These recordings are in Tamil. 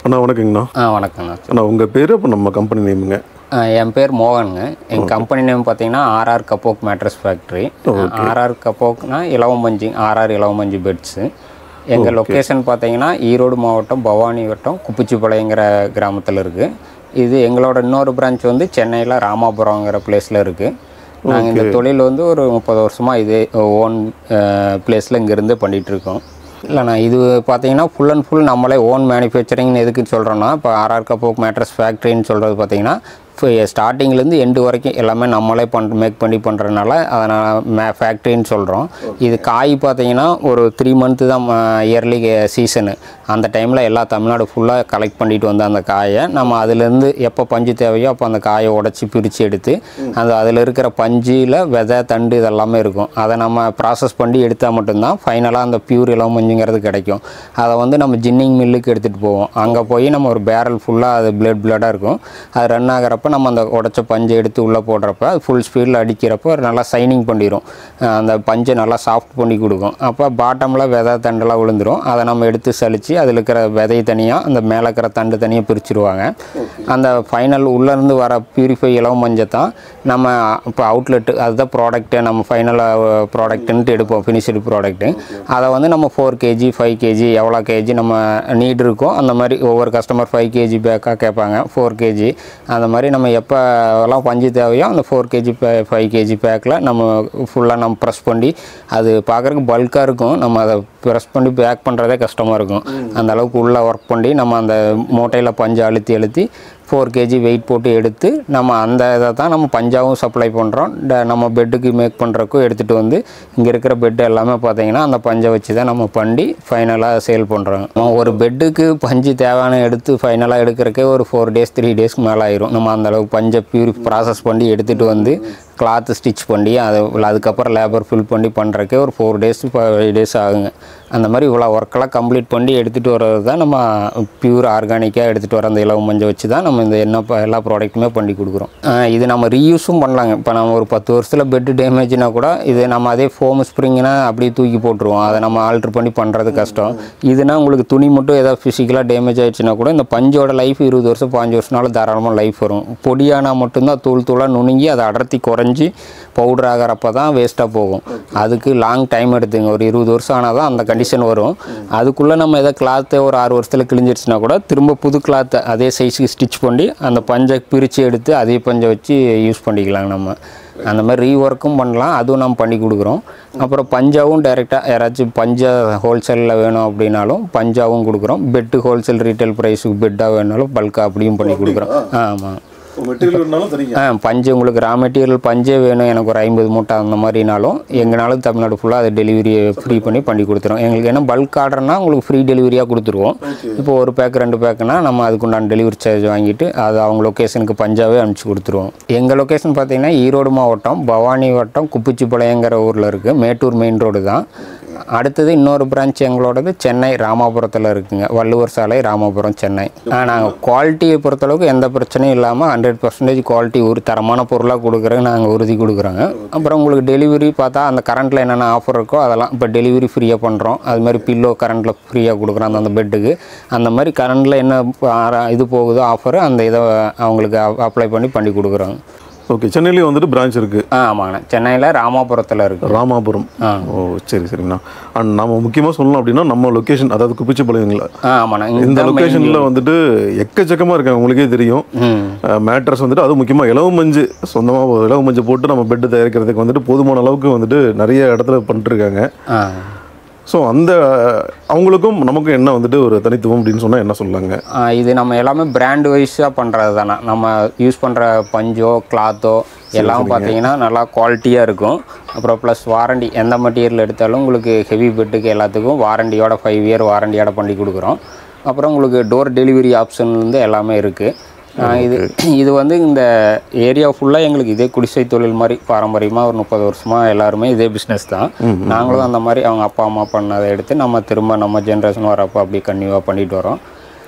அண்ணா வணக்கங்கண்ணா ஆ வணக்கங்கண்ணா அண்ணா உங்கள் பேர் அப்போ நம்ம கம்பெனி நேமுங்க ஆ, என் பேர் மோகனுங்க எங்கள் கம்பெனி நேம் பார்த்தீங்கன்னா RR kapok mattress factory RR கப்போக்னா இலவம்பஞ்சு ஆர்ஆர் இலவம்பஞ்சு பெட்ஸு எங்கள் லொக்கேஷன் பார்த்தீங்கன்னா ஈரோடு மாவட்டம் பவானி வட்டம் குப்பிச்சிப்பாளையங்கிற கிராமத்தில் இருக்குது இது எங்களோட இன்னொரு பிரான்ச் வந்து சென்னையில் ராமாபுரங்கிற பிளேஸில் இருக்குது நாங்கள் இந்த தொழில் வந்து ஒரு முப்பது வருஷமாக இதே ஓன் பிளேஸில் இங்கேருந்து பண்ணிகிட்டு இருக்கோம் இல்லைண்ணா இது பார்த்தீங்கன்னா ஃபுல் அண்ட் ஃபுல் நம்மளே ஓன் மேனுஃபேக்சரிங்னு எதுக்கு சொல்கிறோன்னா இப்போ ஆர்ஆர் கப்போக் மேட்ரஸ் ஃபேக்ட்ரின்னு சொல்கிறது பார்த்தீங்கன்னா இப்போ ஸ்டார்டிங்லேருந்து எண்டு வரைக்கும் எல்லாமே நம்மளே பண் மேக் பண்ணி பண்ணுறதுனால அதை நான் மே ஃபேக்ட்ரின்னு சொல்கிறோம் இது காய் பார்த்தீங்கன்னா ஒரு த்ரீ மந்த்து தான் இயர்லி சீசனு அந்த டைமில் எல்லா தமிழ்நாடு ஃபுல்லாக கலெக்ட் பண்ணிட்டு வந்த அந்த காயை நம்ம அதுலேருந்து எப்போ பஞ்சு தேவையோ அப்போ அந்த காயை உடச்சி பிரித்து எடுத்து அந்த அதில் இருக்கிற பஞ்சில் விதை தண்டு இதெல்லாமே இருக்கும் அதை நம்ம ப்ராசஸ் பண்ணி எடுத்தால் மட்டும்தான் ஃபைனலாக அந்த பியூர் இளம் மஞ்சுங்கிறது கிடைக்கும் அதை வந்து நம்ம ஜின்னிங் மில்லுக்கு எடுத்துகிட்டு போவோம் அங்கே போய் நம்ம ஒரு பேரல் ஃபுல்லாக அது பிளட் பிளட்டாக இருக்கும் அது ரன் ஆகிறப்ப நம்ம அந்த உடச்ச பஞ்சை எடுத்து உள்ளே போடுறப்ப அது ஃபுல் ஸ்பீடில் அடிக்கிறப்போ ஒரு நல்லா சைனிங் பண்ணிடும் அந்த பஞ்சை நல்லா சாஃப்ட் பண்ணி கொடுக்கும் அப்போ பாட்டமில் விதை தண்டெல்லாம் விழுந்துரும் அதை நம்ம எடுத்து சலித்து அதில் இருக்கிற விதை தனியாக அந்த மேலே இருக்கிற தண்டு தனியாக பிரிச்சுருவாங்க அந்த ஃபைனல் உள்ளேருந்து வர பியூரிஃபை இளம் மஞ்சை தான் நம்ம இப்போ அவுட்லெட்டு அதுதான் ப்ராடக்ட்டு நம்ம ஃபைனலாக ப்ராடக்ட்டுன்ட்டு எடுப்போம் ஃபினிஷ்டு ப்ராடக்ட்டு அதை வந்து நம்ம ஃபோர் கேஜி ஃபைவ் கேஜி எவ்வளோ கேஜி நம்ம நீட் இருக்கோ அந்த மாதிரி ஒவ்வொரு கஸ்டமர் ஃபைவ் கேஜி பேக்காக கேட்பாங்க ஃபோர் கேஜி அந்த மாதிரி நம்ம எப்போலாம் பஞ்சு தேவையோ அந்த ஃபோர் கேஜி பே ஃபைவ் கேஜி பேக்கில் நம்ம ஃபுல்லாக நம்ம ப்ரெஸ் பண்ணி அது பார்க்குறதுக்கு பல்காக இருக்கும் நம்ம அதை ப்ரெஸ் பண்ணி பேக் பண்ணுறதே கஷ்டமாக இருக்கும் அந்த அளவுக்கு உள்ளே ஒர்க் பண்ணி நம்ம அந்த மூட்டையில் பஞ்சு அழுத்தி அழுத்தி ஃபோர் கேஜி வெயிட் போட்டு எடுத்து நம்ம அந்த இதை தான் நம்ம பஞ்சாவும் சப்ளை பண்ணுறோம் நம்ம பெட்டுக்கு மேக் பண்ணுறக்கும் எடுத்துகிட்டு வந்து இங்கே இருக்கிற பெட்டு எல்லாமே பார்த்தீங்கன்னா அந்த பஞ்சை வச்சு தான் நம்ம பண்ணி ஃபைனலாக சேல் பண்ணுறோம் ஒரு பெட்டுக்கு பஞ்சு தேவையான எடுத்து ஃபைனலாக எடுக்கிறக்கே ஒரு ஃபோர் டேஸ் த்ரீ டேஸ்க்கு மேலே ஆயிரும் நம்ம அந்த அளவுக்கு பஞ்சை பியூரி ப்ராசஸ் பண்ணி எடுத்துகிட்டு வந்து கிளாத்து ஸ்டிச் பண்ணி அது அதுக்கப்புறம் லேபர் ஃபில் பண்ணி பண்ணுறக்கே ஒரு ஃபோர் டேஸ் ஃபைவ் டேஸ் ஆகுங்க அந்த மாதிரி இவ்வளோ ஒர்க்கெல்லாம் கம்ப்ளீட் பண்ணி எடுத்துகிட்டு வர்றது தான் நம்ம பியூர் ஆர்கானிக்காக எடுத்துகிட்டு வர அந்த இலவ மஞ்சள் வச்சு தான் நம்ம இந்த என்ன ப- எல்லா ப்ராடக்ட்டுமே பண்ணி கொடுக்குறோம் ஆஹ் இது நம்ம ரீயூஸும் பண்ணலாங்க இப்போ நம்ம ஒரு பத்து வருஷத்தில் பெட்டு டேமேஜ்னா கூட இது நம்ம அதே ஃபோம் ஸ்ப்ரிங்னா அப்படியே தூக்கி போட்டுருவோம் அதை நம்ம ஆல்ட்ரு பண்ணி பண்ணுறது கஷ்டம் இதுனா உங்களுக்கு துணி மட்டும் ஏதாவது ஃபிசிக்கலாக டேமேஜ் ஆயிடுச்சுன்னா கூட இந்த பஞ்சோட லைஃப் இருபது வருஷம் பாஞ்சு வருஷம்னாலும் தாராளமாக லைஃப் வரும் பொடியானா மட்டும்தான் தூள் தூளாக நுணுங்கி அதை அடர்த்தி குறைஞ்சி பவுடர் ஆகிறப்ப தான் வேஸ்ட்டாக போகும் அதுக்கு லாங் டைம் எடுத்துங்க ஒரு இருபது வருஷம் ஆனால் தான் அந்த கண்டிஷன் வரும் அதுக்குள்ளே நம்ம எதாவது கிளாத்தை ஒரு ஆறு வருஷத்தில் கிழிஞ்சிருச்சுன்னா கூட திரும்ப புது கிளாத்தை அதே சைஸுக்கு ஸ்டிச் பண்ணி அந்த பஞ்சை பிரித்து எடுத்து அதே பஞ்சை வச்சு யூஸ் பண்ணிக்கலாம் நம்ம அந்த மாதிரி ரீஒர்க்கும் பண்ணலாம் அதுவும் நம்ம பண்ணி கொடுக்குறோம் அப்புறம் பஞ்சாவும் டைரெக்டாக யாராச்சும் பஞ்சா ஹோல்சேலில் வேணும் அப்படின்னாலும் பஞ்சாவும் கொடுக்குறோம் பெட்டு ஹோல்சேல் ரீட்டைல் ப்ரைஸுக்கு பெட்டாக வேணாலும் பல்காக அப்படியும் பண்ணி கொடுக்குறோம் ஆமாம் மெட்டீரியல் இருந்தாலும் தரீங்க ஆ பஞ்சு உங்களுக்கு ரா மெட்டீரியல் பஞ்சே வேணும் எனக்கு ஒரு ஐம்பது மூட்டை அந்த மாதிரினாலும் எங்கனாலும் தமிழ்நாடு ஃபுல்லாக அதை டெலிவரி ஃப்ரீ பண்ணி பண்ணி கொடுத்துருவோம் எங்களுக்கு என்ன பல்க் ஆர்டர்னா உங்களுக்கு ஃப்ரீ டெலிவரியாக கொடுத்துருவோம் இப்போ ஒரு பேக் ரெண்டு பேக்குனா நம்ம அதுக்குண்டான டெலிவரி சார்ஜ் வாங்கிட்டு அது அவங்க லொக்கேஷனுக்கு பஞ்சாவே அனுப்பிச்சி கொடுத்துருவோம் எங்கள் லொக்கேஷன் பார்த்தீங்கன்னா ஈரோடு மாவட்டம் பவானி வட்டம் குப்பிச்சிப்பாளையங்கிற ஊரில் இருக்குது மேட்டூர் மெயின் ரோடு தான் அடுத்தது இன்னொரு பிரான்ச் எங்களோடது சென்னை ராமாபுரத்தில் இருக்குங்க வள்ளுவர் சாலை ராமாபுரம் சென்னை நாங்கள் குவாலிட்டியை பொறுத்தளவுக்கு எந்த பிரச்சனையும் இல்லாமல் ஹண்ட்ரட் பர்சன்டேஜ் குவாலிட்டி ஒரு தரமான பொருளாக கொடுக்குறோங்க நாங்கள் உறுதி கொடுக்குறோங்க அப்புறம் உங்களுக்கு டெலிவரி பார்த்தா அந்த கரண்ட்டில் என்னென்ன ஆஃபர் இருக்கோ அதெல்லாம் இப்போ டெலிவரி ஃப்ரீயாக பண்ணுறோம் அது மாதிரி பில்லோ கரண்ட்டில் ஃப்ரீயாக கொடுக்குறோம் அந்த அந்த பெட்டுக்கு அந்த மாதிரி கரண்ட்டில் என்ன ஆ- இது போகுதோ ஆஃபர் அந்த இதை அவங்களுக்கு அப்ளை பண்ணி பண்ணி கொடுக்குறோங்க ஓகே சென்னையிலேயே வந்துட்டு பிரான்ச் இருக்குது ஆ ஆமாங்கண்ணா சென்னையில் ராமாபுரத்தில் இருக்குது ராமாபுரம் ஆ. ஓ சரி சரிங்கண்ணா அண்ட் நம்ம முக்கியமாக சொல்லணும் அப்படின்னா நம்ம லொக்கேஷன் அதாவது குப்பிச்சிப்பாளையங்கள ஆ ஆமாண்ணா இந்த இந்த லொக்கேஷனில் வந்துட்டு எக்கச்சக்கமாக இருக்காங்க உங்களுக்கே தெரியும் ம் மேட்ரஸ் வந்துட்டு அதுவும் முக்கியமாக இலவ மஞ்சு சொந்தமாக இலவ மஞ்சு போட்டு நம்ம பெட்டு தயாரிக்கிறதுக்கு வந்துட்டு போதுமான அளவுக்கு வந்துட்டு நிறைய இடத்துல பண்ணிட்டு இருக்காங்க ஆ ஸோ அந்த அவங்களுக்கும் நமக்கும் என்ன வந்துட்டு ஒரு தனித்துவம் அப்படின்னு சொன்னால் என்ன சொல்லலாங்க ஆ, இது நம்ம எல்லாமே பிராண்ட் வைஸாக பண்ணுறது தானே நம்ம யூஸ் பண்ணுற பஞ்சோ கிளாத்தோ எல்லாம் பார்த்தீங்கன்னா நல்லா குவாலிட்டியாக இருக்கும் அப்புறம் ப்ளஸ் வாரண்டி எந்த மெட்டீரியல் எடுத்தாலும் உங்களுக்கு ஹெவி பெட்டுக்கு எல்லாத்துக்கும் வாரண்டியோட ஃபைவ் இயர் வாரண்டியோட பண்ணி கொடுக்குறோம் அப்புறம் உங்களுக்கு டோர் டெலிவரி ஆப்ஷன்லேருந்து எல்லாமே இருக்குது இது இது வந்து இந்த ஏரியா ஃபுல்லாக எங்களுக்கு இதே குடிசை தொழில் மாதிரி பாரம்பரியமாக ஒரு முப்பது வருஷமாக எல்லாருமே இதே பிஸ்னஸ் தான் நாங்களும் அந்த மாதிரி அவங்க அப்பா அம்மா பண்ணதை எடுத்து நம்ம திரும்ப நம்ம ஜென்ரேஷன் வரப்போ அப்படி கன்டினியூவாக பண்ணிட்டு வரோம்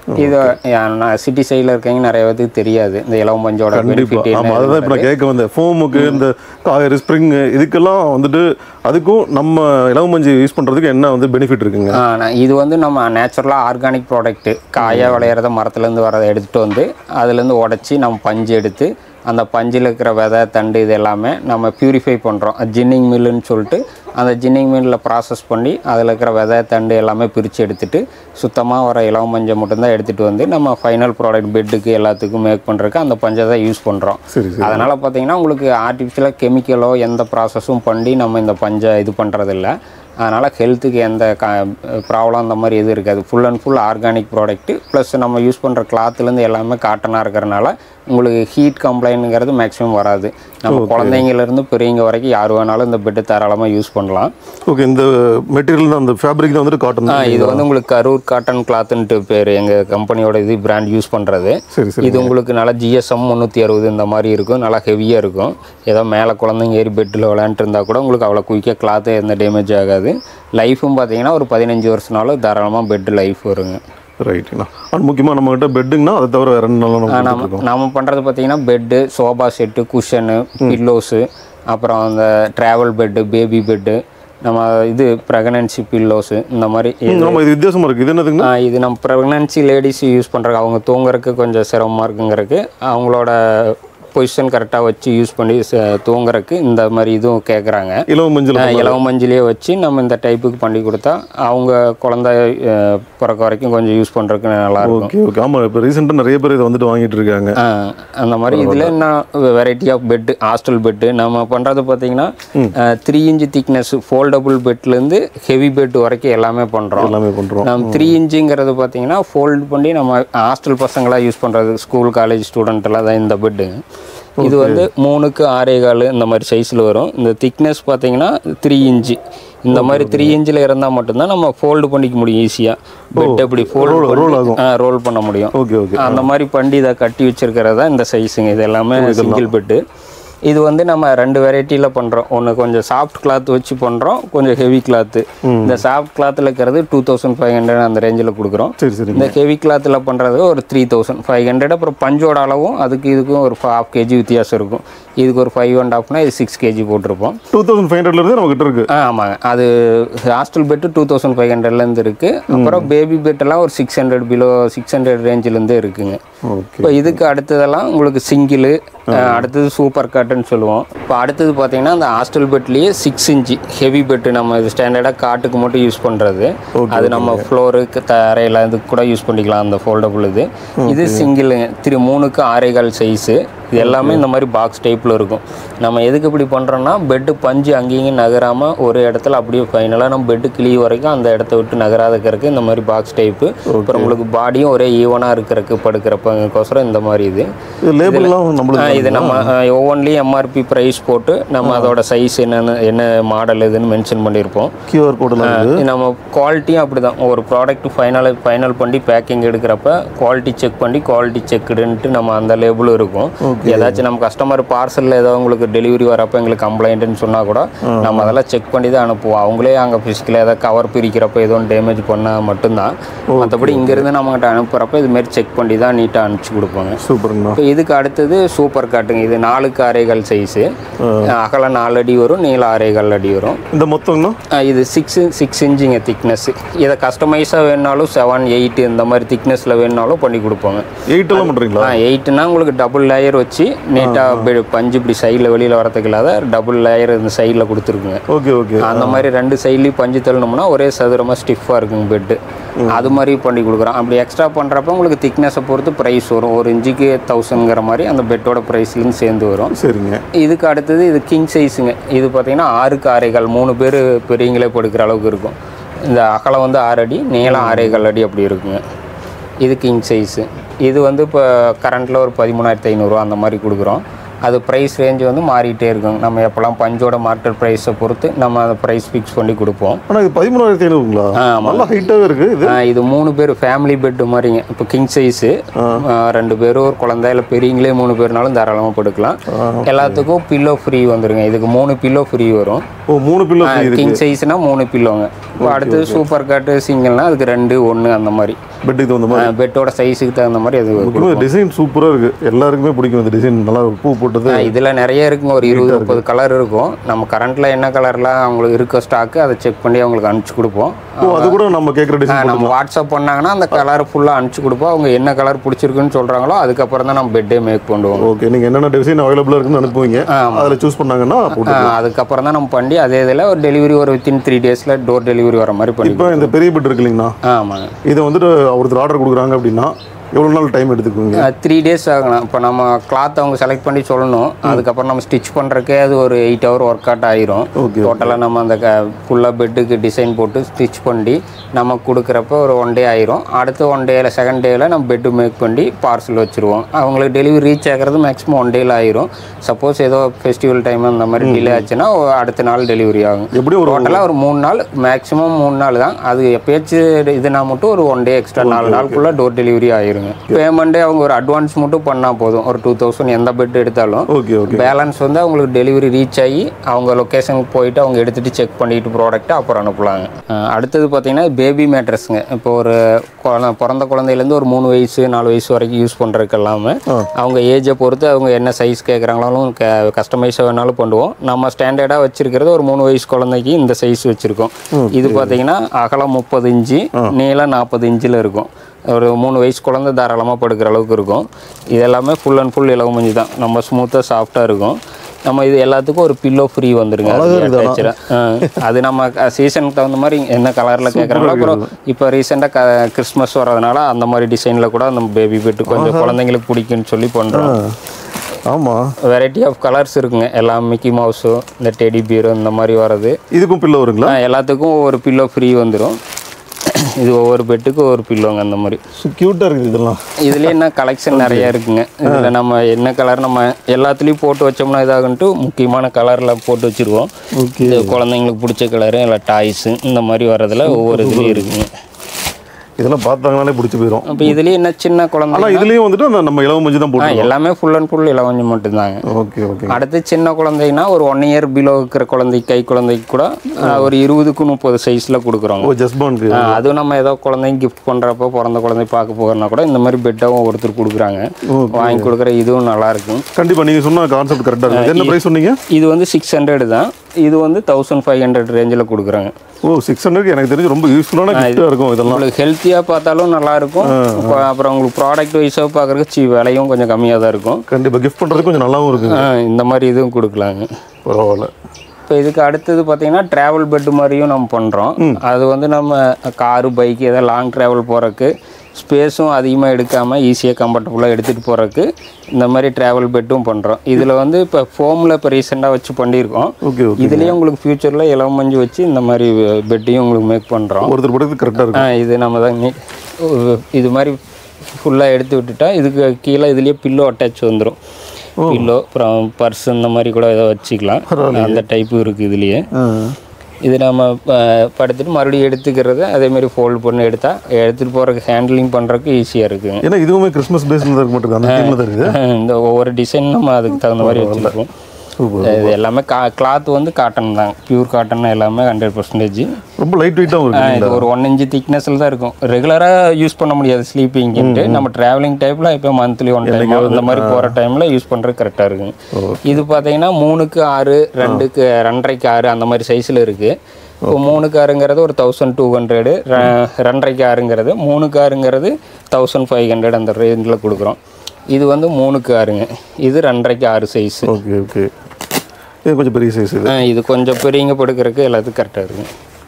இது சிட்டி சைடில் இருக்கவங்க நிறைய பேருக்கு தெரியாது இந்த இலவம் பஞ்சோட கண்டிப்பா பெனிஃபிட் ஆமா என்ன அதுதான் இப்போ நான் கேட்க வந்தேன் ஃபோமுக்கு இந்த காயர் ஸ்ப்ரிங் இதுக்கெல்லாம் வந்துட்டு அதுக்கும் நம்ம இலவம் மஞ்சள் யூஸ் பண்றதுக்கு என்ன வந்து பெனிஃபிட் இருக்குங்க ஆ, நான் இது வந்து நம்ம நேச்சுரலாக ஆர்கானிக் ப்ராடக்ட்டு காயாக விளையிறத மரத்துலேருந்து வரதை எடுத்துகிட்டு வந்து அதுலேருந்து உடச்சி நம்ம பஞ்சு எடுத்து அந்த பஞ்சில் இருக்கிற விதை தண்டு இது எல்லாமே நம்ம பியூரிஃபை பண்ணுறோம் ஜின்னிங் மில்லுன்னு சொல்லிட்டு அந்த ஜின்னிங் மில்லில் ப்ராசஸ் பண்ணி அதில் இருக்கிற விதை தண்டு எல்லாமே பிரித்து எடுத்துட்டு சுத்தமாக வர இலவம் மஞ்சள் மட்டும்தான் எடுத்துகிட்டு வந்து நம்ம ஃபைனல் ப்ராடக்ட் பெட்டுக்கு எல்லாத்துக்கும் மேக் பண்ணுறதுக்கு அந்த பஞ்சை தான் யூஸ் பண்ணுறோம் சரி சரி அதனால் பார்த்தீங்கன்னா உங்களுக்கு ஆர்டிஃபிஷியலாக கெமிக்கலோ எந்த ப்ராசஸும் பண்ணி நம்ம இந்த பஞ்சை இது பண்ணுறதில்ல அதனால் ஹெல்த்துக்கு எந்த க ப்ராப்ளம் அந்த மாதிரி எதுவும் இருக்காது full and full organic product plus நம்ம யூஸ் பண்ணுற கிளாத்துலேருந்து எல்லாமே காட்டனாக இருக்கிறனால உங்களுக்கு ஹீட் கம்ப்ளைண்ட்டுங்கிறது மேக்ஸிமம் வராது நம்ம குழந்தைங்கலேருந்து பெரியவங்க வரைக்கும் யார் வேணாலும் இந்த பெட்டு தாராளமாக யூஸ் பண்ணலாம் ஓகே இந்த மெட்டீரியல் தான் அந்த ஃபேப்ரிக் தான் வந்துட்டு காட்டன் ஆ, இது வந்து உங்களுக்கு கரூர் காட்டன் கிளாத்துன்ட்டு பேர் எங்கள் கம்பெனியோட இது பிராண்ட் யூஸ் பண்ணுறது சரி சரி இது உங்களுக்கு நல்லா ஜிஎஸ்எம் முந்நூற்றி அறுபது இந்த மாதிரி இருக்கும் நல்லா ஹெவியாக இருக்கும் ஏதோ மேலே குழந்தைங்க ஏறி பெட்டில் விளையாண்டுட்டு இருந்தால் கூட உங்களுக்கு அவ்வளோ குயிக்காக கிளாத்து எந்த டேமேஜ் ஆகாது லைஃபும் பார்த்தீங்கன்னா ஒரு பதினஞ்சு வருஷம்னாலும் தாராளமாக பெட்டு லைஃப் வருங்க ரைட்டுண்ணா அண்ட் முக்கியமாக நம்மகிட்ட பெட்டுங்கன்னா அதை தவிர வேற என்ன நம்ம நம்ம கொடுத்துருக்கோம் நம்ம பண்ணுறது பார்த்தீங்கன்னா bed sofa set cushion pillows அப்புறம் அந்த ட்ராவல் பெட்டு பேபி பெட்டு நம்ம இது ப்ரெக்னன்சி பில்லோஸு இந்த மாதிரி நம்ம இது வித்தியாசமா இருக்கு இது என்னதுங்க ஆ, இது நம்ம ப்ரெக்னன்சி லேடிஸ் யூஸ் பண்ணுறாங்க அவங்க தூங்குறதுக்கு கொஞ்சம் சிரமமாக இருக்குங்கிறதுக்கு அவங்களோட பொசிஷன் கரெக்டாக வச்சு யூஸ் பண்ணி ச- தூங்குறதுக்கு இந்த மாதிரி இதுவும் கேட்குறாங்க இலவம் மஞ்சள் இலவ மஞ்சளையே வச்சு நம்ம இந்த டைப்புக்கு பண்ணி கொடுத்தா அவங்க குழந்தை அஹ், பிறக்க வரைக்கும் கொஞ்சம் யூஸ் பண்ணுறதுக்கு நல்லாயிருக்கும் ஓகே ஓகே ஆமா இப்போ ரீசெண்டாக நிறைய பேர் இதை வந்துட்டு வாங்கிட்டு இருக்காங்க ஆ, அந்த மாதிரி இதில் என்ன variety of bed hostel bed நம்ம பண்ணுறது பார்த்தீங்கன்னா த்ரீ இன்ச்சு திக்னஸ் ஃபோல்டபுள் பெட்லேருந்து ஹெவி பெட் வரைக்கும் எல்லாமே பண்ணுறோம் எல்லாமே பண்றோம் நம்ம த்ரீ இன்ச்சுங்கிறது பார்த்தீங்கன்னா ஃபோல்ட் பண்ணி நம்ம ஹாஸ்டல் பசங்களாக யூஸ் பண்ணுறது ஸ்கூல் காலேஜ் ஸ்டூடெண்ட் எல்லாம் தான் இந்த பெட்டு இது வந்து மூணுக்கு ஆறே கால் இந்த மாதிரி சைஸில் வரும் இந்த திக்னஸ் பார்த்தீங்கன்னா த்ரீ இன்ச்சு இந்த மாதிரி த்ரீ இன்ச்சில் இருந்தால் மட்டும்தான் நம்ம ஃபோல்டு பண்ணிக்க முடியும் ஈஸியாக பெட் எப்படி ஃபோல்டு பண்ணி ரோல் பண்ண முடியும் ஓகே ஓகே அந்த மாதிரி பண்ணி இதை கட்டி வச்சிருக்கிறது தான் இந்த சைஸுங்க இது எல்லாமே சிங்கிள் பெட்டு இது வந்து நம்ம ரெண்டு வெரைட்டியில் பண்ணுறோம் ஒன்று கொஞ்சம் சாஃப்ட் கிளாத் வச்சு பண்ணுறோம் கொஞ்சம் ஹெவி கிளாத்து இந்த சாஃப்ட் கிளாத்தில் இருக்கிறது டூ தௌசண்ட் ஃபைவ் ஹண்ட்ரட் அந்த ரேஞ்சில் கொடுக்குறோம் சரி சரி இந்த ஹெவி கிளாத்தில் பண்ணுறது ஒரு த்ரீ தௌசண்ட் ஃபைவ் ஹண்ட்ரட் அப்புறம் பஞ்சோட அளவும் அதுக்கு இதுக்கும் ஒரு ஹாஃப் கேஜி வித்தியாசம் இருக்கும் இதுக்கு ஒரு ஃபைவ் அண்ட் ஹாஃப்னா இது சிக்ஸ் கேஜி போட்டிருப்போம் டூ தௌசண்ட் ஃபைவ் ஹண்ட்ரட்லேருந்து நம்ம கிட்ட இருக்கு ஆ ஆமாங்க அது hostel bed two thousand five ஹண்ட்ரட்லேருந்து இருக்குது அப்புறம் பேபி பெட்டெல்லாம் ஒரு six hundred below six hundred ரேஞ்சிலேருந்து இருக்குங்க ஓகே இப்போ இதுக்கு அடுத்ததெல்லாம் உங்களுக்கு சிங்கிளு அடுத்தது சூப்பர் காட்டுன்னு சொல்லுவோம் இப்போ அடுத்தது பார்த்தீங்கன்னா அந்த ஹாஸ்டல் பெட்லேயே சிக்ஸ் இன்ச்சு ஹெவி பெட்டு நம்ம இது ஸ்டாண்டர்டாக காட்டுக்கு மட்டும் யூஸ் பண்ணுறது அது நம்ம ஃப்ளோருக்கு தரையில் இதுக்கு கூட யூஸ் பண்ணிக்கலாம் அந்த ஃபோல்டபுள் இது இது சிங்கிளுங்க திரு மூணுக்கு ஆறேகால் சைஸு இது எல்லாமே இந்த மாதிரி பாக்ஸ் டைப்பில் இருக்கும் நம்ம எதுக்கு இப்படி பண்ணுறோன்னா பெட்டு பஞ்சு அங்கேயும் நகராமல் ஒரு இடத்துல அப்படியே ஃபைனலாக நம்ம பெட்டு கிளிய வரைக்கும் அந்த இடத்த விட்டு நகராத இருக்கிறதுக்கு இந்த மாதிரி பாக்ஸ் டைப்பு அப்புறம் உங்களுக்கு பாடியும் ஒரே ஈவனாக இருக்கிறதுக்கு படுக்கிறப்பங்கோசரம் இந்த மாதிரி இது இது லேபிள்லாம் ஆ, நம்மளுக்கு இது நம்ம அஹ், ஒவ்வொன்றிலையும் எம்ஆர்பி ப்ரைஸ் போட்டு நம்ம அதோட சைஸ் என்னென்னு என்ன மாடல் இதுன்னு மென்ஷன் பண்ணியிருப்போம் கியூஆர் கோடெல்லாம் இருக்குது நம்ம குவாலிட்டியும் அப்படி தான் ஒரு ப்ராடக்ட் ஃபைனல் ஃபைனல் பண்ணி பேக்கிங் எடுக்கிறப்ப குவாலிட்டி செக் பண்ணி குவாலிட்டி செக்குடுன்ட்டு நம்ம அந்த லேபிளும் இருக்கும் ஏதாச்சும் நம்ம கஸ்டமர் பார்சலில் ஏதோ உங்களுக்கு டெலிவரி வரப்போ எங்களுக்கு கம்ப்ளைண்ட்டுன்னு சொன்னால் கூட நம்ம அதெல்லாம் செக் பண்ணி தான் அனுப்புவோம் அவங்களே அங்கே ஃபிசிக்கலாக ஏதாவது கவர் பிரிக்கிறப்ப எதுவும் டேமேஜ் பண்ணால் மட்டும்தான் மற்றபடி இங்கேருந்து நம்மகிட்ட அனுப்புகிறப்ப இதுமாரி செக் பண்ணி தான் நீட்டாக அனுப்பிச்சி கொடுப்பாங்க சூப்பருங்கண்ணா இப்போ இதுக்கு அடுத்தது சூப்பர் காட்டுங்க இது நாலுக்கு அரைகால் சைஸு அகலம் நாலு அடி வரும் நீளம் அரைகால் அடி வரும் இந்த மொத்தங்கண்ணா ஆ, இது சிக்ஸ் சிக்ஸ் இன்ச்சுங்க திக்னஸ் இதை கஸ்டமைஸாக வேணுனாலும் செவன் எயிட் இந்த மாதிரி திக்னஸில் வேணுனாலும் பண்ணி கொடுப்போங்க எயிட் எல்லாம் பண்ணுறீங்களா ஆ எயிட்னா உங்களுக்கு டபுள் லேயர் வச்சு நீட்டாக பஞ்சு இப்படி சைடில் வெளியில் வரதுக்கு இல்லாத டபுள் லேயர் இந்த சைடில் கொடுத்துருக்குங்க ஓகே ஓகே அந்த மாதிரி ரெண்டு சைட்லேயும் பஞ்சு தள்ளணும்னா ஒரே சதுரமாக ஸ்டிஃபாக இருக்குங்க பெட்டு அது மாதிரி பண்ணி கொடுக்குறோம் அப்படி எக்ஸ்ட்ரா பண்ணுறப்ப உங்களுக்கு திக்னஸை பொறுத்து ப்ரைஸ் வரும் ஒரு இன்ச்சுக்கு தௌசண்ட்ங்கிற மாதிரி அந்த பெட்டோட ப்ரைஸ்லேருந்து சேர்ந்து வரும் சரிங்க இதுக்கு அடுத்தது இது கிங் சைஸுங்க இது பார்த்தீங்கன்னா ஆறுக்கு ஆறேகால் மூணு பேர் பெரியவங்களே படுக்கிற அளவுக்கு இருக்கும் இந்த அகலம் வந்து ஆறு அடி நீளம் ஆறேகால் அடி அப்படி இருக்குங்க இது கிங் சைஸு இது வந்து இப்போ கரண்ட்டில் ஒரு பதிமூணாயிரத்தி ஐநூறுரூவா அந்த மாதிரி கொடுக்குறோம் அது ப்ரைஸ் ரேஞ்ச் வந்து மாறிட்டே இருக்கும் நம்ம எப்போல்லாம் பஞ்சோட மார்க்கெட் ப்ரைஸை பொறுத்து நம்ம அதை ப்ரைஸ் ஃபிக்ஸ் பண்ணி கொடுப்போம் ஆனால் இது பதிமூணாயிரத்தி ஐநூறுங்களா ஆமா. நல்லா ஹைட்டாகவே இருக்கு இது ஆ, இது மூணு பேர் ஃபேமிலி பெட்டு மாதிரிங்க இப்போ கிங் சைஸு ரெண்டு பேரும் ஒரு குழந்தை இல்லை பெரியங்களே மூணு பேர்னாலும் தாராளமாக படுக்கலாம் எல்லாத்துக்கும் பில்லோ ஃப்ரீ வந்துருங்க இதுக்கு மூணு பில்லோ ஃப்ரீ வரும் ஓ மூணு பில்லோ இது கிங் சைஸ்னா மூணு பில்லோங்க இப்போ அடுத்து சூப்பர் காட்டு சிங்கிள்னா அதுக்கு ரெண்டு ஒன்று அந்த மாதிரி பெட்டுக்கு தகுந்த மாதிரி பெட்டோட சைஸுக்கு தகுந்த மாதிரி அது முக்கியமாக டிசைன் சூப்பராக இருக்கு எல்லாருக்குமே பிடிக்கும் இந்த டிசைன் நல்லா பூ போட்டது ஆ, இதுல நிறைய இருக்குங்க ஒரு இருபது முப்பது கலர் இருக்கும் நம்ம கரண்ட்ல என்ன கலர்லாம் அவங்களுக்கு இருக்க ஸ்டாக்கு அதை செக் பண்ணி அவங்களுக்கு அனுப்பிச்சு கொடுப்போம் ஓ அது கூட நம்ம கேட்குற ஆ, டிசைன் நம்ம வாட்ஸ்அப் பண்ணாங்கன்னா அந்த கலர் ஃபுல்லாக அனுப்பிச்சு கொடுப்போம் அவங்க என்ன கலர் பிடிச்சிருக்குன்னு சொல்றாங்களோ அதுக்கப்புறம் தான் நம்ம பெட்டே மேக் பண்ணுவோம் ஓகே நீங்கள் என்னென்ன டிசைன் அவைலபிளாக இருக்குன்னு அனுப்புவீங்க அதில் சூஸ் பண்ணாங்கன்னா போட்டு ஆ, அதுக்கப்புறம் தான் நம்ம பண்ணி அதே இதில் ஒரு டெலிவரி ஒரு வித்தின் த்ரீ டேஸில் டோர் டெலிவரி வர மாதிரி பண்ணி இப்போ இந்த பெரிய பெட் இருக்கு இல்லைங்கண்ணா ஆமாங்க இதை வந்துட்டு ஒருத்தர் ஆர்டர் கொடுக்குறாங்க அப்படின்னா எவ்வளோ நாள் டைம் எடுத்துக்குவீங்க த்ரீ டேஸ் ஆகலாம் இப்போ நம்ம கிளாத் அவங்க செலக்ட் பண்ணி சொல்லணும் அதுக்கப்புறம் நம்ம ஸ்டிச் பண்ணுறக்கே அது ஒரு எயிட் ஹவர் ஒர்க் அவுட் ஆயிரும் Okay, டோட்டலாக நம்ம அந்த ஃபுல்லாக பெட்டுக்கு டிசைன் போட்டு ஸ்டிச் பண்ணி நம்ம கொடுக்குறப்ப ஒரு ஒன் டே ஆயிரும் அடுத்த ஒன் டேயில் செகண்ட் டேயில் நம்ம பெட்டு மேக் பண்ணி பார்சல் வச்சுருவோம் அவங்களுக்கு டெலிவரி ரீச் ஆகிறது மேக்ஸிமம் ஒன் டேயில் ஆயிரும் சப்போஸ் ஏதோ ஃபெஸ்டிவல் டைம் அந்த மாதிரி டிலே ஆச்சுன்னா ஒ- அடுத்த நாள் டெலிவரி ஆகும் எப்படியும் ஒரு டோட்டலாக ஒரு மூணு நாள் மேக்ஸிமம் மூணு நாள் தான் அது எப்பயாச்சும் இதுனா மட்டும் ஒரு ஒன் டே எக்ஸ்ட்ரா நாலு நாளுக்குள்ளே டோர் டெலிவரி ஆயிருங்க பேமெண்ட்டே அவங்க ஒரு அட்வான்ஸ் மட்டும் பண்ணால் போதும் ஒரு டூ தௌசண்ட் எந்த பெட் எடுத்தாலும் ஓகே ஓகே பேலன்ஸ் வந்து அவங்களுக்கு டெலிவரி ரீச் ஆகி அவங்க லொக்கேஷனுக்கு போயிட்டு அவங்க எடுத்துகிட்டு செக் பண்ணிட்டு ப்ராடக்ட்டை அப்புறம் அனுப்பலாங்க அஹ் அடுத்தது பார்த்தீங்கன்னா பேபி மேட்ரஸ்ங்க இப்போ ஒரு குழந்த பிறந்த குழந்தையிலேருந்து ஒரு மூணு வயசு நாலு வயசு வரைக்கும் யூஸ் பண்ணுறதுக்கு எல்லாமே அவங்க ஏஜை பொறுத்து அவங்க என்ன சைஸ் கேட்குறாங்களாலும் கஸ்டமைஸாக வேணாலும் பண்ணுவோம் நம்ம ஸ்டாண்டர்டாக வச்சிருக்கிறது ஒரு மூணு வயசு குழந்தைக்கு இந்த சைஸ் வச்சுருக்கோம் இது பார்த்தீங்கன்னா அகலம் முப்பது இன்ச்சு நீளம் நாற்பது இன்ச்சில் இருக்கும் ஒரு மூணு வயசு குழந்தை தாராளமாக படுக்கிற அளவுக்கு இருக்கும் இது எல்லாமே ஃபுல் அண்ட் ஃபுல் இலவ மஞ்சு தான் நம்ம ஸ்மூத்தாக சாஃப்டாக இருக்கும் நம்ம இது எல்லாத்துக்கும் ஒரு பில்லோ ஃப்ரீ வந்துருங்க attached ஆ. ஆ, அது நம்ம சீசனுக்கு தகுந்த மாதிரி என்ன கலரில் கேட்குறாங்களோ அப்புறம் இப்போ ரீசெண்டாக க கிறிஸ்மஸ் வர்றதுனால அந்த மாதிரி டிசைனில் கூட நம்ம பேபி பெட்டு கொஞ்சம் குழந்தைங்களுக்கு பிடிக்குன்னு சொல்லி பண்ணுறோம் ஆமாம் வெரைட்டி ஆஃப் கலர்ஸ் இருக்குங்க எல்லாம் மிக்கி மவுஸு இந்த டெடி பீரு இந்த மாதிரி வர்றது இதுக்கும் பில்லோ வருங்களா ஆ, எல்லாத்துக்கும் ஒரு பில்லோ ஃப்ரீ வந்துடும் இது ஒவ்வொரு பெட்டுக்கும் ஒரு பில்லோங்க அந்த மாதிரி க்யூட்டாக இருக்குது இதெல்லாம் இதுலேயே என்ன கலெக்ஷன் நிறைய இருக்குங்க இதில் நம்ம என்ன கலர் நம்ம எல்லாத்துலேயும் போட்டு வச்சோம்னா இதாகன்ட்டு முக்கியமான கலரில் போட்டு வச்சுருவோம் ஓகே இது குழந்தைங்களுக்கு பிடிச்ச கலரு இல்லை டாய்ஸு இந்த மாதிரி வர்றதுல ஒவ்வொரு இதுலேயும் இருக்குங்க இதெல்லாம் பார்த்தாங்கனாலே பிடிச்சி போயிடும் அப்போ இதுலேயே என்ன சின்ன குழந்தை ஆனால் இதுலேயும் வந்துட்டு அந்த நம்ம இலவ மஞ்சள் தான் ஆ, போட்டு எல்லாமே ஃபுல் அண்ட் ஃபுல் இலவஞ்சம் மட்டும்தாங்க ஓகே ஓகே அடுத்து சின்ன குழந்தைன்னா ஒரு ஒன் இயர் பிலோ இருக்கிற குழந்தை கை குழந்தைக்கு கூட ஆ, ஒரு இருபதுக்கு முப்பது சைஸில் கொடுக்குறோங்க ஓ ஜஸ்பான்க்கு ஆ, அதுவும் நம்ம ஏதோ குழந்தைங்க கிஃப்ட் பண்ணுறப்போ பிறந்த குழந்தை பார்க்க போகிறோன்னா கூட இந்த மாதிரி பெட்டாகவும் ஒருத்தர் கொடுக்குறாங்க வாங்கி கொடுக்குற இதுவும் நல்லா இருக்கும் கண்டிப்பாக நீங்கள் சொன்ன கான்செப்ட் கரெக்டாக இருக்குது என்ன ப்ரைஸ் சொன்னீங்க இது வந்து சிக்ஸ் ஹண்ட்ரட் தான் இது வந்து தௌசண்ட் ஃபைவ் ஹண்ட்ரட் ரேஞ்சில் கொடுக்குறாங்க ஓ சிக்ஸ் ஹண்ட்ரட் எனக்கு தெரிஞ்சு ரொம்ப யூஸ்ஃபுல்லான கிஃப்ட்டாக இருக்கும் இதெல்லாம் உங்களுக்கு ஹெல்த்தியாக பார்த்தாலும் நல்லா இருக்கும் அப்ப- அப்புறம் உங்களுக்கு ப்ராடக்ட் வைஸாக பார்க்குறதுக்கு சி விலையும் கொஞ்சம் கம்மியாக தான் இருக்கும் கண்டிப்பாக கிஃப்ட் பண்ணுறதுக்கு கொஞ்சம் நல்லாவும் இருக்குங்க ஆ, இந்த மாதிரி இதுவும் கொடுக்கலாங்க பரவாயில்ல இப்போ இதுக்கு அடுத்தது பார்த்தீங்கன்னா ட்ராவல் பெட் மாதிரியும் நம்ம பண்ணுறோம் அது வந்து நம்ம காரு பைக்கு ஏதாவது லாங் ட்ராவல் போகிறதுக்கு ஸ்பேஸும் அதிகமாக எடுக்காமல் ஈஸியாக கம்ஃபர்டபுளாக எடுத்துகிட்டு போகிறதுக்கு இந்த மாதிரி ட்ராவல் பெட்டும் பண்ணுறோம் இதில் வந்து இப்போ ஃபோமில் இப்போ ரீசெண்டாக வச்சு பண்ணியிருக்கோம் ஓகே ஓகே இதுலேயே உங்களுக்கு ஃப்யூச்சரில் இளம் மஞ்சு வச்சு இந்த மாதிரி பெட்டையும் உங்களுக்கு மேக் பண்ணுறோம் ஒருத்தர் படத்துக்கு கரெக்டாக இருக்கும் ஆ இது நம்ம தான் நீ- இது மாதிரி ஃபுல்லாக எடுத்து விட்டுட்டா இதுக்கு கீழே இதுலேயே பில்லோ அட்டாச் வந்துடும் பில்லோ அப்புறம் பர்ஸ் இந்த மாதிரி கூட ஏதோ வச்சுக்கலாம் அந்த டைப்பு இருக்குது இதுலேயே ஆ. இது நம்ம ப- படுத்துட்டு மறுபடியும் எடுத்துக்கிறது அதே மாதிரி ஃபோல்ட் பண்ணி எடுத்தால் எடுத்துகிட்டு போகிறதுக்கு ஹேண்ட்லிங் பண்ணுறதுக்கு ஈஸியாக இருக்குங்க ஏன்னா இதுவுமே கிறிஸ்மஸ் பேஸில் தான் இருக்க மாட்டேங்குது அந்த தீமில் தான் இருக்குது இந்த ஒவ்வொரு டிசைன் நம்ம அதுக்கு தகுந்த மாதிரி வச்சுருக்கோம் சூப்பர் இது எல்லாமே கா கிளாத் வந்து காட்டன் தான் பியூர் காட்டன் எல்லாமே ஹண்ட்ரட் பர்சன்டேஜ் ரொம்ப லைட் வெயிட்டாகவும் இருக்குது இது ஒரு ஒன் இன்ச்சு திக்னஸில் தான் இருக்கும் ரெகுலராக யூஸ் பண்ண முடியாது ஸ்லீப்பிங்ட்டு நம்ம ட்ராவலிங் டைப்பில் இப்போ மந்த்லி ஒன் டைம் அந்த மாதிரி போகிற டைமில் யூஸ் பண்ணுறது கரெக்டாக இருக்குங்க இது பார்த்தீங்கன்னா மூணுக்கு ஆறு ரெண்டுக்கு ரெண்டரைக்கு ஆறு அந்த மாதிரி சைஸில் இருக்குது இப்போ மூணுக்கு ஆறுங்கிறது ஒரு தௌசண்ட் டூ ஹண்ட்ரடு ரெண்டரைக்கு ஆறுங்கிறது மூணுக்கு ஆறுங்கிறது தௌசண்ட் ஃபைவ் ஹண்ட்ரட் அந்த ரேஞ்சில் கொடுக்குறோம் இது வந்து மூணுக்கு ஆறுங்க இது ரெண்டரைக்கு ஆறு சைஸ் ஓகே ஓகே இது கொஞ்சம் பெரிய சைஸ் இது இது கொஞ்சம் பெரியங்க படுக்கிறதுக்கு எல்லாத்துக்கும் கரெக்டாக இருக்குங்க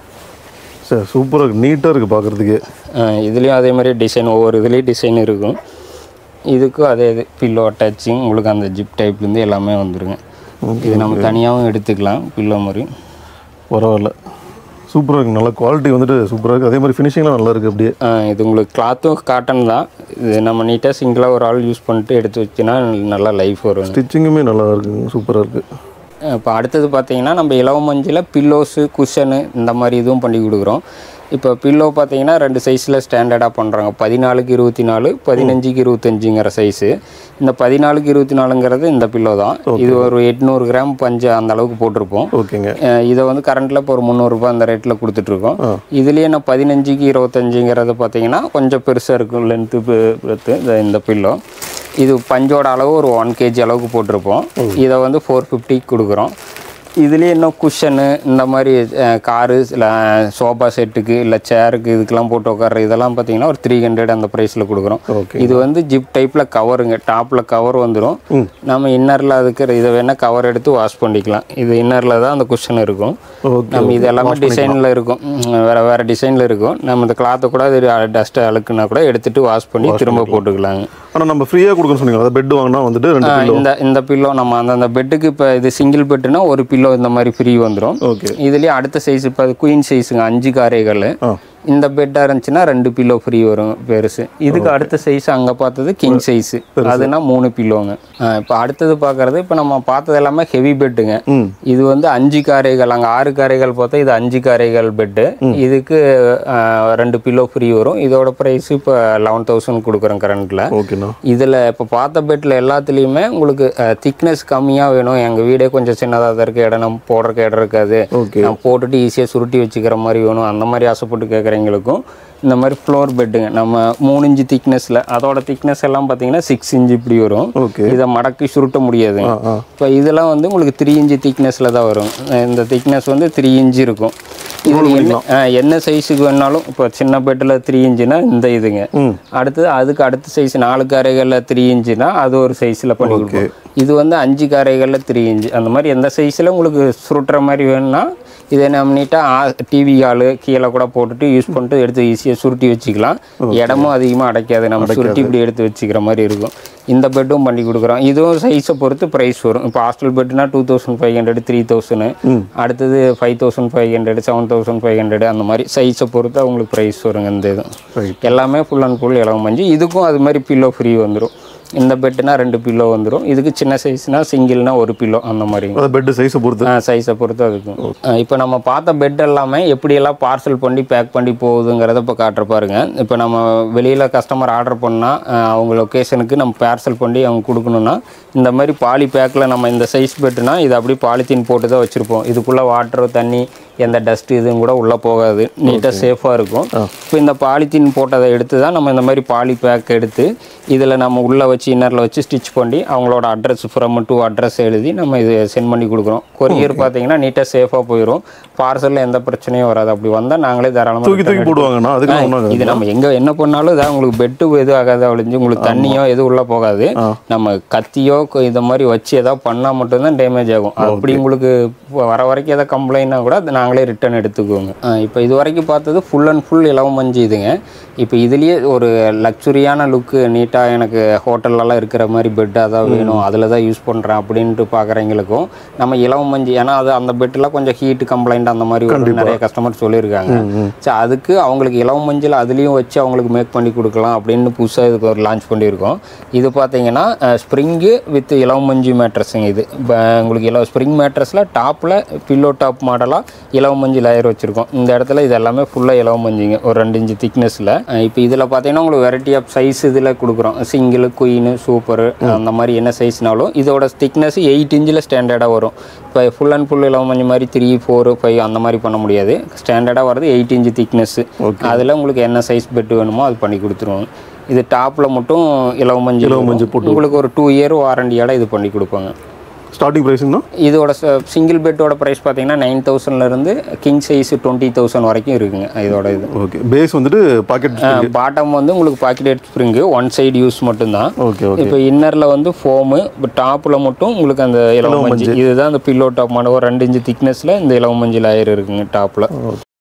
சார் சூப்பராக இருக்குது நீட்டாக இருக்குது பார்க்குறதுக்கு இதுலேயும் அதே மாதிரி டிசைன் ஒவ்வொரு இதுலேயும் டிசைன் இருக்கும் இதுக்கும் அதே இது பில்லோ அட்டாச்சிங் உங்களுக்கு அந்த ஜிப் டைப்லேருந்து எல்லாமே வந்துருங்க இது நம்ம தனியாகவும் எடுத்துக்கலாம் பில்லோ மாதிரி பரவாயில்ல சூப்பராக இருக்குது நல்ல குவாலிட்டி வந்துட்டு சூப்பராக இருக்குது அதே மாதிரி ஃபினிஷிங்லாம் நல்லா இருக்குது அப்படியே ஆ, இது உங்களுக்கு கிளாத்தும் காட்டன் தான் இது நம்ம நீட்டாக சிங்கிளாக ஒரு ஆள் யூஸ் பண்ணிட்டு எடுத்து வச்சுன்னா நல்லா லைஃப் வரும் ஸ்டிச்சிங்குமே நல்லா இருக்குங்க சூப்பராக இருக்குது இப்போ அடுத்தது பார்த்தீங்கன்னா நம்ம இலவ மஞ்சில் பில்லோஸு குஷனு இந்த மாதிரி இதுவும் பண்ணி கொடுக்குறோம் இப்போ பில்லோ பார்த்தீங்கன்னா ரெண்டு சைஸில் ஸ்டாண்டர்டாக பண்ணுறாங்க பதினாலுக்கு இருபத்தி நாலு பதினஞ்சுக்கு இருபத்தஞ்சுங்கிற சைஸு இந்த பதினாலுக்கு இருபத்தி நாலுங்கிறது இந்த பில்லோ தான் இது ஒரு எட்நூறு கிராம் பஞ்சு அந்த அளவுக்கு போட்டிருப்போம் ஓகேங்க அஹ் இதை வந்து கரண்ட்டில் இப்போ ஒரு முந்நூறுரூபா அந்த ரேட்டில் கொடுத்துட்ருக்கோம் இதுலேயே நான் பதினஞ்சுக்கு இருபத்தஞ்சுங்கிறது பார்த்தீங்கன்னா கொஞ்சம் பெருசாக இருக்கும் லென்த்து பெருத்து இந்த பில்லோ இது பஞ்சோட அளவு ஒரு ஒன் கேஜி அளவுக்கு போட்டிருப்போம் இதை வந்து ஃபோர் ஃபிஃப்டிக்கு கொடுக்குறோம் இதுலேயே இன்னும் குஷனு இந்த மாதிரி காரு இல்லை சோஃபா செட்டுக்கு இல்லை சேருக்கு இதுக்கெல்லாம் போட்டு உட்கார்ற இதெல்லாம் பார்த்தீங்கன்னா ஒரு த்ரீ ஹண்ட்ரட் அந்த ப்ரைஸில் கொடுக்குறோம் ஓகே இது வந்து ஜிப் டைப்பில் கவருங்க டாப்பில் கவர் வந்துடும் நம்ம இன்னரில் அதுக்கு இதை வேணால் கவர் எடுத்து வாஷ் பண்ணிக்கலாம் இது இன்னரில் தான் அந்த குஷன் இருக்கும் ஓகே நம்ம இது எல்லாமே டிசைனில் இருக்கும் ம், வேற வேற டிசைனில் இருக்கும் நம்ம இந்த கிளாத்தை கூட இது டஸ்ட் அழுக்குனா கூட எடுத்துட்டு வாஷ் பண்ணி திரும்ப போட்டுக்கலாங்க ஆனால் நம்ம ஃப்ரீயாக கொடுக்கணும்னு சொன்னீங்க அதாவது பெட் வாங்கினா வந்துட்டு ரெண்டு ஆ, பில்லோ இந்த இந்த பில்லோ நம்ம அந்த அந்த பெட்டுக்கு இப்போ இது சிங்கிள் பெட்டுனா ஒரு பில்லோ இந்த மாதிரி ஃப்ரீ வந்துடும் ஓகே இதுலேயே அடுத்த சைஸ் இப்போ குயின் சைஸுங்க அஞ்சு காரைகள் ஆ இந்த பெட்டாக இருந்துச்சுன்னா ரெண்டு பில்லோ ஃப்ரீ வரும் பெருசு இதுக்கு அடுத்த சைஸ் அங்கே பார்த்தது கிங் சைஸு அதுனா மூணு பில்லோங்க இப்போ அடுத்தது பார்க்குறது இப்போ நம்ம பார்த்தது எல்லாமே ஹெவி பெட்டுங்க ம் இது வந்து அஞ்சு காரைகள் அங்கே ஆறு காரைகள் பார்த்தா இது அஞ்சு காரைகள் பெட்டு இதுக்கு ஆ, ரெண்டு பில்லோ ஃப்ரீ வரும் இதோட ப்ரைஸ் இப்போ லெவன் தௌசண்ட் கொடுக்குறோம் கரண்ட்டில் ஓகேண்ணா இதில் இப்போ பார்த்த பெட்டில் எல்லாத்துலேயுமே உங்களுக்கு திக்னஸ் கம்மியாக வேணும் எங்கள் வீடே கொஞ்சம் சின்னதாக தான் இருக்குது இடம் நம்ம போடுறக்கு இடம் இருக்காது ஓகே நான் போட்டுட்டு ஈஸியாக சுருட்டி வச்சுக்கிற மாதிரி வேணும் அந்த மாதிரி ஆசைப்பட்டு கேட்குறவங்களுக்கும் இந்த மாதிரி ஃப்ளோர் பெட்டுங்க நம்ம மூணு இன்ச்சு திக்னஸில் அதோட திக்னஸ் எல்லாம் பார்த்தீங்கன்னா சிக்ஸ் இன்ச்சு இப்படி வரும் ஓகே இதை மடக்கி சுருட்ட முடியாதுங்க ஆ ஆ இப்போ இதெல்லாம் வந்து உங்களுக்கு த்ரீ இன்ச்சு திக்னஸில் தான் வரும் இந்த திக்னஸ் வந்து த்ரீ இன்ச்சு இருக்கும் இது என்ன ஆ, என்ன சைஸுக்கு வேணாலும் இப்போ சின்ன பெட்டில் த்ரீ இன்ச்சுனா இந்த இதுங்க ம் அடுத்தது அதுக்கு அடுத்த சைஸ் நாலு காரைகளில் த்ரீ இன்ச்சுனா அது ஒரு சைஸில் பண்ணி கொடுப்போம் இது வந்து அஞ்சு காரைகளில் த்ரீ இன்ச்சு அந்த மாதிரி எந்த சைஸில் உங்களுக்கு சுருட்டுற மாதிரி வேணும்னா இதை நம்ம நீட்டாக டிவி ஆளு கீழே கூட போட்டுட்டு யூஸ் பண்ணிட்டு எடுத்து ஈஸியாக சுருட்டி வச்சுக்கலாம் இடமும் அதிகமாக அடைக்காது நம்ம சுருட்டி இப்படி எடுத்து வச்சுக்கிற மாதிரி இருக்கும் இந்த பெட்டும் பண்ணி கொடுக்குறோம் இதுவும் சைஸை பொறுத்து ப்ரைஸ் வரும் இப்போ ஹாஸ்டல் பெட்னா two thousand five hundred three thousand அடுத்தது five thousand five hundred seven thousand five hundred அந்த மாதிரி சைஸை பொறுத்து அவங்களுக்கு ப்ரைஸ் வருங்க இந்த இது ரைட் எல்லாமே ஃபுல் அண்ட் ஃபுல் இலவம் மஞ்சு இதுக்கும் அது மாதிரி பில்லோ ஃப்ரீ வந்துடும் இந்த பெட்டுனா ரெண்டு பில்லோ வந்துடும் இதுக்கு சின்ன சைஸ்னா சிங்கிள்னா ஒரு பில்லோ அந்த மாதிரிங்க அதாவது பெட்டு சைஸை பொறுத்து சைஸை பொறுத்து அதுக்கும் இப்போ நம்ம பார்த்த பெட் எல்லாமே எப்படியெல்லாம் பார்சல் பண்ணி பேக் பண்ணி போகுதுங்கிறத இப்போ காட்டுற பாருங்க இப்போ நம்ம வெளியில் கஸ்டமர் ஆர்டர் பண்ணால் அவங்க லொக்கேஷனுக்கு நம்ம பார்சல் பண்ணி அவங்க கொடுக்கணுன்னா இந்த மாதிரி பாலி பேக்கில் நம்ம இந்த சைஸ் பெட்டுனா இது அப்படியே பாலித்தீன் போட்டு தான் வச்சுருப்போம் இதுக்குள்ளே வாட்டர் தண்ணி எந்த டஸ்ட் இதுவும் கூட உள்ளே போகாது நீட்டாக சேஃபாக இருக்கும் இப்போ இந்த பாலித்தீன் போட்டதை எடுத்து தான் நம்ம இந்த மாதிரி பாலி பேக் எடுத்து இதில் நம்ம உள்ளே வச்சு இன்னரில் வச்சு ஸ்டிச் பண்ணி அவங்களோட அட்ரஸ் ஃப்ரம் டு அட்ரஸ் எழுதி நம்ம இது சென்ட் பண்ணி கொடுக்குறோம் கொரியர் பார்த்தீங்கன்னா நீட்டாக சேஃபாக போயிடும் பார்சலில் எந்த பிரச்சனையும் வராது அப்படி வந்தால் நாங்களே தாராளமாக தூக்கி தூக்கி போடுவாங்கண்ணா அதுக்கு ஒன்றும் இது நம்ம எங்க என்ன பண்ணாலும் இதான் உங்களுக்கு பெட்டு எதுவும் ஆகாது ஒழிஞ்சு உங்களுக்கு தண்ணியோ எதுவும் உள்ள போகாது நம்ம கத்தியோ கொ- இந்த மாதிரி வச்சு ஏதாவது பண்ணால் மட்டும்தான் டேமேஜ் ஆகும் அப்படி உங்களுக்கு வ- வர வரைக்கும் ஏதாவது கம்ப்ளைண்ட்னா கூட அதை நாங்களே ரிட்டர்ன் எடுத்துக்குவோங்க இப்போ இது வரைக்கும் பார்த்தது ஃபுல் அண்ட் ஃபுல் இலவம் மஞ்சு இதுங்க இப்போ இதுலேயே ஒரு லக்ஸுரியான லுக்கு நீட்டாக எனக்கு ஹோட்டல்லலாம் இருக்கிற மாதிரி பெட்டாக தான் வேணும் அதில் தான் யூஸ் பண்ணுறேன் அப்படின்ட்டு பார்க்குறவங்களுக்கும் நம்ம இலவம் மஞ்சு ஏன்னா அது அந்த பெட்டெலாம் கொஞ்சம் ஹீட் கம்ப்ளைண்ட் அந்த மாதிரி வரும் நிறைய கஸ்டமர் சொல்லியிருக்காங்க சரி அதுக்கு அவங்களுக்கு இலவம் மஞ்சள் அதுலேயும் வச்சு அவங்களுக்கு மேக் பண்ணி கொடுக்கலாம் அப்படின்னு புதுசாக இதுக்கு ஒரு லான்ச் பண்ணியிருக்கோம் இது பார்த்தீங்கன்னா ஸ்ப்ரிங்கு வித் இலவம் மஞ்சு மேட்ரஸுங்க இது இப்போ உங்களுக்கு இலவ ஸ்ப்ரிங் மேட்ரஸில் டாப்பில் பில்லோ டாப் மாடலாக இலவம் மஞ்சு லேயர் வச்சுருக்கோம் இந்த இடத்துல இது எல்லாமே ஃபுல்லாக இலவம் மஞ்சுங்க ஒரு ரெண்டு இன்ச்சு திக்னஸில் இப்போ இதில் பார்த்தீங்கன்னா உங்களுக்கு வெரைட்டி ஆஃப் சைஸ் இதில் கொடுக்குறோம் சிங்கிள் குயின் சூப்பர் அந்த மாதிரி என்ன சைஸ்னாலும் இதோட திக்னஸ் எயிட் இன்ச்சில் ஸ்டாண்டர்டாக வரும் இப்போ ஃபுல் அண்ட் ஃபுல் இலவம் மஞ்சு மாதிரி த்ரீ ஃபோர் ஃபைவ் அந்த மாதிரி பண்ண முடியாது ஸ்டாண்டர்டாக வரது எயிட் இன்ச்சு திக்னஸ்ஸு அதில் உங்களுக்கு என்ன சைஸ் பெட் வேணுமோ அது பண்ணி கொடுத்துருவோம் இது டாப்பில் மட்டும் இலவம் மஞ்சள் இலவம் மஞ்சள் இருக்கும். உங்களுக்கு ஒரு டூ இயர் வாரண்டியோட இது பண்ணி கொடுப்பாங்க ஸ்டார்டிங் ப்ரைஸுங்கண்ணா இதோட சிங்கிள் பெட்டோட ப்ரைஸ் பார்த்தீங்கன்னா நைன் தௌசண்ட்லேருந்து கிங் சைஸ் டுவெண்ட்டி தௌசண்ட் வரைக்கும் இருக்குங்க இதோட இது ஓகே பேஸ் வந்துட்டு பாக்கெட் பாட்டம் வந்து உங்களுக்கு pocket spring one side use மட்டும்தான் ஓகே ஓகே இப்போ இன்னரில் வந்து ஃபோமு இப்போ டாப்பில் மட்டும் உங்களுக்கு அந்த இலவம் மஞ்சள் இதுதான் அந்த பில்லோ டாப் மாடல் ஒரு ரெண்டு இன்ச்சு திக்னஸில் இந்த இலவம் மஞ்சள் லேயர் இருக்குங்க டாப்பில்